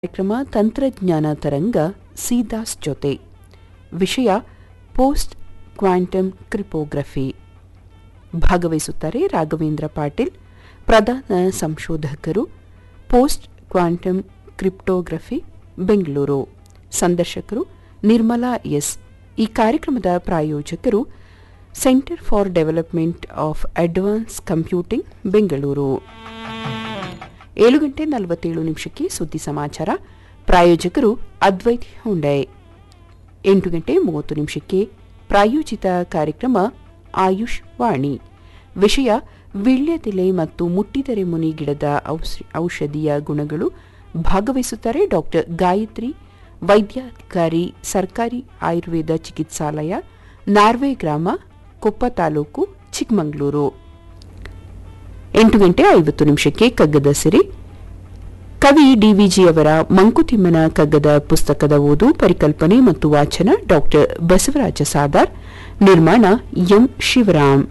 ಕಾರ್ಯಕ್ರಮ ತಂತ್ರಜ್ಞಾನ ತರಂಗ ಸಿದಾಸ್ ಜೊತೆ ವಿಷಯ ಪೋಸ್ಟ್ ಕ್ವಾಂಟಮ್ ಕ್ರಿಪೋಗ್ರಫಿ ಭಾಗವಹಿಸುತ್ತಾರೆ ರಾಘವೇಂದ್ರ ಪಾಟೀಲ್ ಪ್ರಧಾನ ಸಂಶೋಧಕರು ಪೋಸ್ಟ್ ಕ್ವಾಂಟಮ್ ಕ್ರಿಪ್ಟೋಗ್ರಫಿ ಬೆಂಗಳೂರು ಸಂದರ್ಶಕರು ನಿರ್ಮಲಾ ಎಸ್ ಈ ಕಾರ್ಯಕ್ರಮದ ಪ್ರಾಯೋಜಕರು centre for development of advance computing Bengaluru ಏಳು ಗಂಟೆ ನಲವತ್ತೇಳು ನಿಮಿಷಕ್ಕೆ ಸುದ್ದಿ ಸಮಾಚಾರ ಪ್ರಾಯೋಜಕರು ಅದ್ವೈತ್ ಹುಂಡೈ ಎಂಟು ಗಂಟೆ ಮೂವತ್ತು ನಿಮಿಷಕ್ಕೆ ಪ್ರಾಯೋಜಿತ ಕಾರ್ಯಕ್ರಮ ಆಯುಷ್ ವಾಣಿ ವಿಷಯ ವೀಳ್ಯದೆಲೆ ಮತ್ತು ಮುಟ್ಟಿದರೆ ಮುನಿ ಗಿಡದ ಔಷ- ಔಷಧೀಯ ಗುಣಗಳು ಭಾಗವಹಿಸುತ್ತಾರೆ ಡಾಕ್ಟರ್ ಗಾಯತ್ರಿ ವೈದ್ಯಾಧಿಕಾರಿ ಸರ್ಕಾರಿ ಆಯುರ್ವೇದ ಚಿಕಿತ್ಸಾಲಯ ನಾರ್ವೆ ಗ್ರಾಮ ಕೊಪ್ಪ ತಾಲೂಕು ಚಿಕ್ಕಮಗಳೂರು ಎಂಟು ಗಂಟೆ ಐವತ್ತು ನಿಮಿಷಕ್ಕೆ ಕಗ್ಗದ ಸಿರಿ ಕವಿ ಡಿವಿಜಿ ಅವರ ಮಂಕುತಿಮ್ಮನ ಕಗ್ಗದ ಪುಸ್ತಕದ ಓದು ಪರಿಕಲ್ಪನೆ ಮತ್ತು ವಾಚನ ಡಾಕ್ಟರ್ ಬಸವರಾಜ ಸಾದಾರ್ ನಿರ್ಮಾಣ ಎಂ ಶಿವರಾಮ್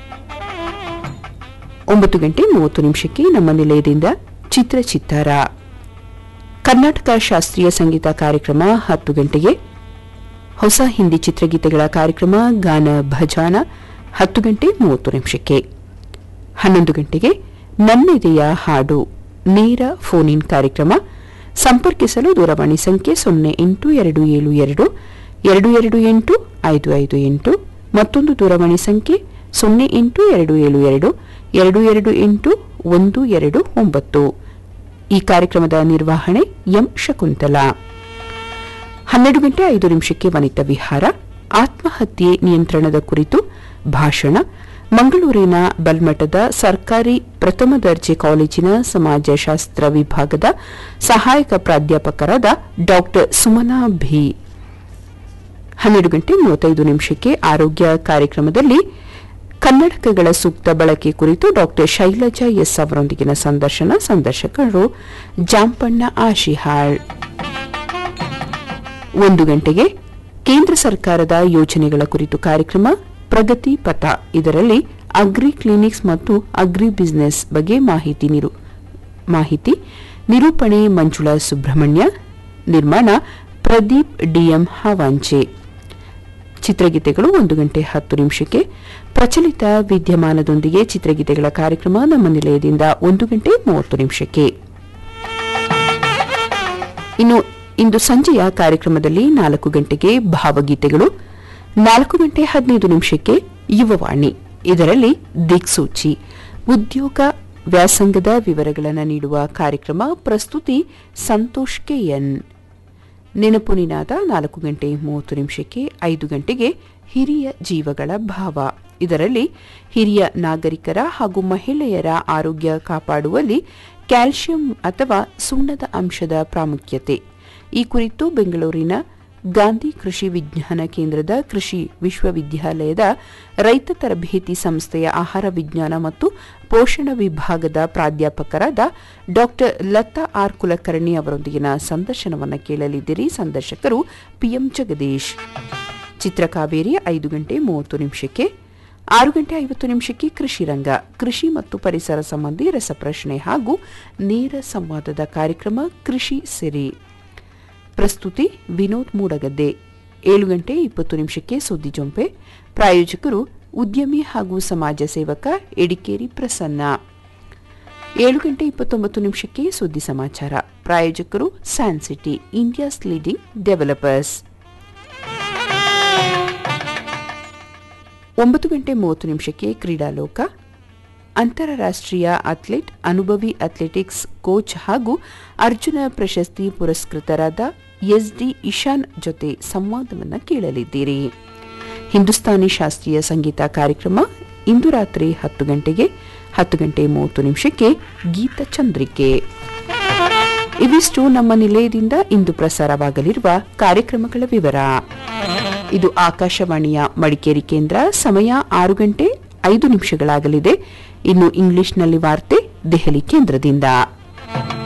ಒಂಬತ್ತು ಗಂಟೆ ಮೂವತ್ತು ನಿಮಿಷಕ್ಕೆ ನಮ್ಮ ನಿಲಯದಿಂದ ಚಿತ್ರ ಚಿತ್ತಾರ ಕರ್ನಾಟಕ ಶಾಸ್ತ್ರೀಯ ಸಂಗೀತ ಕಾರ್ಯಕ್ರಮ ಹತ್ತು ಗಂಟೆಗೆ ಹೊಸ ಹಿಂದಿ ಚಿತ್ರಗೀತೆಗಳ ಕಾರ್ಯಕ್ರಮ ಗಾನ ಭಜಾನ ಹತ್ತು ಗಂಟೆ ಮೂವತ್ತು ನಿಮಿಷಕ್ಕೆ ಹನ್ನೊಂದು ಗಂಟೆಗೆ ನನ್ನೆದೆಯ ಹಾಡು ನೇರ ಫೋನ್ ಇನ್ ಕಾರ್ಯಕ್ರಮ ಸಂಪರ್ಕಿಸಲು ದೂರವಾಣಿ ಸಂಖ್ಯೆ ಸೊನ್ನೆ ಎಂಟು ಎರಡು ಏಳು ಎರಡು ಎರಡು ಎರಡು ಎಂಟು ಐದು ಐದು ಎಂಟು ಮತ್ತೊಂದು ದೂರವಾಣಿ ಸಂಖ್ಯೆ ಸೊನ್ನೆ ಎಂಟು ಎರಡು ಏಳು ಎರಡು ಎರಡು ಎರಡು ಎಂಟು ಒಂದು ಎರಡು ಒಂಬತ್ತು ಈ ಕಾರ್ಯಕ್ರಮದ ನಿರ್ವಹಣೆ ಎಂ ಶಕುಂತಲಾ ಹನ್ನೆರಡು ಗಂಟೆ ಐದು ನಿಮಿಷಕ್ಕೆ ವನಿತಾ ವಿಹಾರ ಆತ್ಮಹತ್ಯೆ ನಿಯಂತ್ರಣದ ಕುರಿತು ಭಾಷಣ ಮಂಗಳೂರಿನ ಬಲ್ಮಠದ ಸರ್ಕಾರಿ ಪ್ರಥಮ ದರ್ಜೆ ಕಾಲೇಜಿನ ಸಮಾಜಶಾಸ್ತ್ರ ವಿಭಾಗದ ಸಹಾಯಕ ಪ್ರಾಧ್ಯಾಪಕರಾದ ಡಾಕ್ಟರ್ ಸುಮನಾ ಭಿ ಹನ್ನೆರಡು ಗಂಟೆ ಮೂವತ್ತೈದು ನಿಮಿಷಕ್ಕೆ ಆರೋಗ್ಯ ಕಾರ್ಯಕ್ರಮದಲ್ಲಿ ಕನ್ನಡಕಗಳ ಸೂಕ್ತ ಬಳಕೆ ಕುರಿತು ಡಾಕ್ಟರ್ ಶೈಲಜಾ ಎಸ್ ಅವರೊಂದಿಗಿನ ಸಂದರ್ಶನ ಸಂದರ್ಶಕರು ಜಾಂಪಣ್ಣ ಆಶಿಹಾಳ್ ಒಂದು ಗಂಟೆಗೆ ಕೇಂದ್ರ ಸರ್ಕಾರದ ಯೋಜನೆಗಳ ಕುರಿತು ಕಾರ್ಯಕ್ರಮ ಪ್ರಗತಿ ಪಥ ಇದರಲ್ಲಿ ಅಗ್ರಿ ಕ್ಲಿನಿಕ್ಸ್ ಮತ್ತು ಅಗ್ರಿ ಬಿಸಿನೆಸ್ ಬಗ್ಗೆ ಮಾಹಿತಿ ನಿರು ಮಾಹಿತಿ ನಿರೂಪಣೆ ಮಂಜುಳಾ ಸುಬ್ರಹ್ಮಣ್ಯ ನಿರ್ಮಾಣ ಪ್ರದೀಪ್ ಡಿಎಂ ಹಾವಾಂಚೆ ಚಿತ್ರಗೀತೆಗಳು ಒಂದು ಗಂಟೆ ಹತ್ತು ನಿಮಿಷಕ್ಕೆ ಪ್ರಚಲಿತ ವಿದ್ಯಮಾನದೊಂದಿಗೆ ಚಿತ್ರಗೀತೆಗಳ ಕಾರ್ಯಕ್ರಮ ನಮ್ಮ ನಿಲಯದಿಂದ ಒಂದು ಗಂಟೆ ಮೂವತ್ತು ನಿಮಿಷಕ್ಕೆ ಇನ್ನು ಇಂದು ಸಂಜೆಯ ಕಾರ್ಯಕ್ರಮದಲ್ಲಿ ನಾಲ್ಕು ಗಂಟೆಗೆ ಭಾವಗೀತೆಗಳು ನಾಲ್ಕು ಗಂಟೆ ಹದಿನೈದು ನಿಮಿಷಕ್ಕೆ ಯುವವಾಣಿ ಇದರಲ್ಲಿ ದಿಕ್ಸೂಚಿ ಉದ್ಯೋಗ ವ್ಯಾಸಂಗದ ವಿವರಗಳನ್ನು ನೀಡುವ ಕಾರ್ಯಕ್ರಮ ಪ್ರಸ್ತುತಿ ಸಂತೋಷ್ ಕೆಎನ್ ನೆನಪು ನಿನಾದ ನಾಲ್ಕು ಗಂಟೆ ಮೂವತ್ತು ನಿಮಿಷಕ್ಕೆ ಐದು ಗಂಟೆಗೆ ಹಿರಿಯ ಜೀವಗಳ ಭಾವ ಇದರಲ್ಲಿ ಹಿರಿಯ ನಾಗರಿಕರ ಹಾಗೂ ಮಹಿಳೆಯರ ಆರೋಗ್ಯ ಕಾಪಾಡುವಲ್ಲಿ ಕ್ಯಾಲ್ಸಿಯಂ ಅಥವಾ ಸುಣ್ಣದ ಅಂಶದ ಪ್ರಾಮುಖ್ಯತೆ ಈ ಕುರಿತು ಬೆಂಗಳೂರಿನ ಗಾಂಧಿ ಕೃಷಿ ವಿಜ್ಞಾನ ಕೇಂದ್ರದ ಕೃಷಿ ವಿಶ್ವವಿದ್ಯಾಲಯದ ರೈತ ತರಬೇತಿ ಸಂಸ್ಥೆಯ ಆಹಾರ ವಿಜ್ಞಾನ ಮತ್ತು ಪೋಷಣ ವಿಭಾಗದ ಪ್ರಾಧ್ಯಾಪಕರಾದ ಡಾಕ್ಟರ್ ಲತಾ ಆರ್ ಕುಲಕರ್ಣಿ ಅವರೊಂದಿಗಿನ ಸಂದರ್ಶನವನ್ನು ಕೇಳಲಿದ್ದೀರಿ ಸಂದರ್ಶಕರು ಪಿಎಂ ಜಗದೀಶ್ ಚಿತ್ರಕಾವೇರಿ ಐದು ಗಂಟೆ ಮೂವತ್ತು ನಿಮಿಷಕ್ಕೆ ಆರು ಗಂಟೆ ಐವತ್ತು ನಿಮಿಷಕ್ಕೆ ಕೃಷಿ ರಂಗ ಕೃಷಿ ಮತ್ತು ಪರಿಸರ ಸಂಬಂಧಿ ರಸಪ್ರಶ್ನೆ ಹಾಗೂ ನೇರ ಸಂವಾದದ ಕಾರ್ಯಕ್ರಮ ಕೃಷಿ ಸಿರಿ ಪ್ರಸ್ತುತಿ ವಿನೋದ್ ಮೂಡಗದ್ದೆ ಏಳು ಗಂಟೆ ಇಪ್ಪತ್ತು ನಿಮಿಷಕ್ಕೆ ಸುದ್ದಿ ಜೊಂಪೆ ಪ್ರಾಯೋಜಕರು ಉದ್ಯಮಿ ಹಾಗೂ ಸಮಾಜ ಸೇವಕ ಎಡಿಕೇರಿ ಪ್ರಸನ್ನ ಏಳು ಗಂಟೆ ಇಪ್ಪತ್ತೊಂಬತ್ತು ನಿಮಿಷಕ್ಕೆ ಸುದ್ದಿ ಸಮಾಚಾರ ಪ್ರಾಯೋಜಕರು ಸ್ಯಾನ್ಸಿಟಿ ಇಂಡಿಯಾಸ್ ಲೀಡಿಂಗ್ ಡೆವಲಪರ್ಸ್ ಒಂಬತ್ತು ಗಂಟೆ ಮೂವತ್ತು ನಿಮಿಷಕ್ಕೆ ಕ್ರೀಡಾಲೋಕ ಅಂತಾರಾಷ್ಟ್ರೀಯ ಅಥ್ಲೆಟ್ ಅನುಭವಿ ಅಥ್ಲೆಟಿಕ್ಸ್ ಕೋಚ್ ಹಾಗೂ ಅರ್ಜುನ ಪ್ರಶಸ್ತಿ ಪುರಸ್ಕೃತರಾದ ಎಸ್ಡಿ ಇಶಾನ್ ಜೊತೆ ಸಂವಾದವನ್ನು ಕೇಳಲಿದ್ದೀರಿ ಹಿಂದೂಸ್ತಾನಿ ಶಾಸ್ತ್ರೀಯ ಸಂಗೀತ ಕಾರ್ಯಕ್ರಮ ಇಂದು ರಾತ್ರಿ ಹತ್ತು ಗಂಟೆಗೆ ಹತ್ತು ಗಂಟೆ ಮೂವತ್ತು ನಿಮಿಷಕ್ಕೆ ಗೀತ ಚಂದ್ರಿಕೆ ಇವಿಷ್ಟು ನಮ್ಮ ನಿಲಯದಿಂದ ಇಂದು ಪ್ರಸಾರವಾಗಲಿರುವ ಕಾರ್ಯಕ್ರಮಗಳ ವಿವರ ಇದು ಆಕಾಶವಾಣಿಯ ಮಡಿಕೇರಿ ಕೇಂದ್ರ ಸಮಯ ಆರು ಗಂಟೆ ಐದು ನಿಮಿಷಗಳಾಗಲಿದೆ ಇನ್ನು ಇಂಗ್ಲಿಷ್ನಲ್ಲಿ ವಾರ್ತೆ ದೆಹಲಿ ಕೇಂದ್ರದಿಂದ